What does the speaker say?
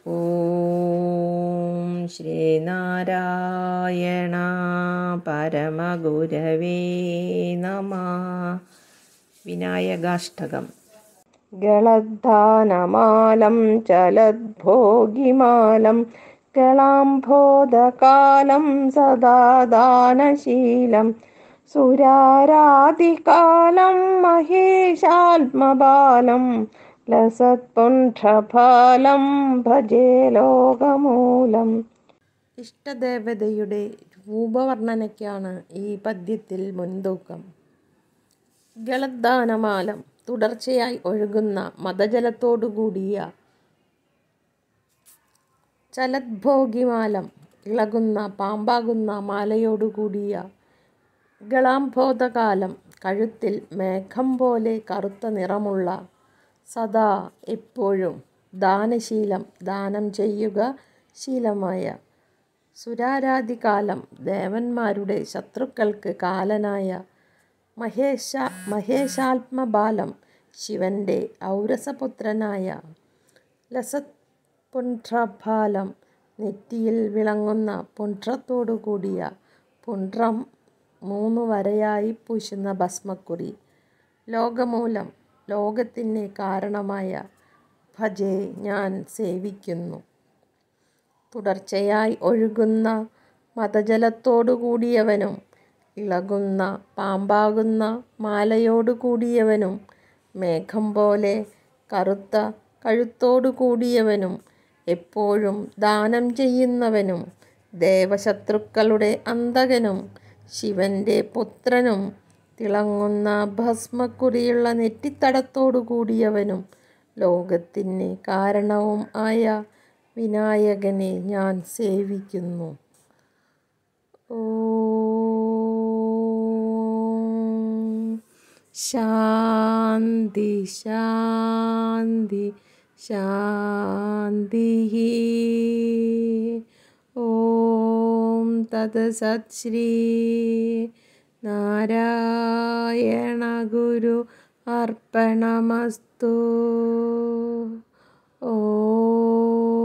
ഓം ശ്രീനാരായണ പരമഗുരവേ നമ വിനായകാഷ്ടകം ഗളദ്ധാനമാലം ചലദ്ഭോഗിമാലം ഗളാംബോധകാലം സദാ ദാനശീലം സുരാരാതികാലം മഹേശാത്മബാലം ലസത്പുണ്ഠഫലം ഭജേ ലോകമൂലം ഇഷ്ടദേവതയുടെ രൂപവർണ്ണനയ്ക്കാണ് ഈ പദ്യത്തിൽ മുൻതൂക്കം ഗളദ്ദാനമാലം തുടർച്ചയായി ഒഴുകുന്ന മതജലത്തോടുകൂടിയ ചലദ്ഭോഗിമാലം ഇളകുന്ന പാമ്പാകുന്ന മാലയോടുകൂടിയ ഗളാംബോധകാലം കഴുത്തിൽ മേഘം പോലെ കറുത്ത നിറമുള്ള സദാ എപ്പോഴും ദാനശീലം ദാനം ചെയ്യുക ശീലമായ സുരാരാധികാലം ദേവന്മാരുടെ ശത്രുക്കൾക്ക് കാലനായ മഹേശ മഹേശാത്മബാലം ശിവൻ്റെ ഔരസപുത്രനായ ലസത് പുണ്ട്രഫാലം നെറ്റിയിൽ വിളങ്ങുന്ന പുണ്ട്രത്തോടു കൂടിയ പുണ്ട്രം മൂന്നു വരയായി പൂശുന്ന ഭസ്മക്കുറി ലോകമൂലം ലോകത്തിന് കാരണമായ ഭജേ ഞാൻ സേവിക്കുന്നു തുടർച്ചയായി ഒഴുകുന്ന മതജലത്തോടു കൂടിയവനും ഇളകുന്ന പാമ്പാകുന്ന മാലയോടു കൂടിയവനും മേഘം പോലെ കറുത്ത കഴുത്തോടു കൂടിയവനും എപ്പോഴും ദാനം ചെയ്യുന്നവനും ദേവശത്രുക്കളുടെ അന്തകനും ശിവൻ്റെ പുത്രനും തിളങ്ങുന്ന ഭസ്മക്കുറിയുള്ള നെറ്റിത്തടത്തോടു കൂടിയവനും ലോകത്തിന് കാരണവും ആയ വിനായകനെ ഞാൻ സേവിക്കുന്നു ഓം ശാന്തി ശാന്തി ശാന്തി ഓം തത്സത് ശ്രീ നാരായണ ഗുരു അർപ്പണമസ്തു ഓ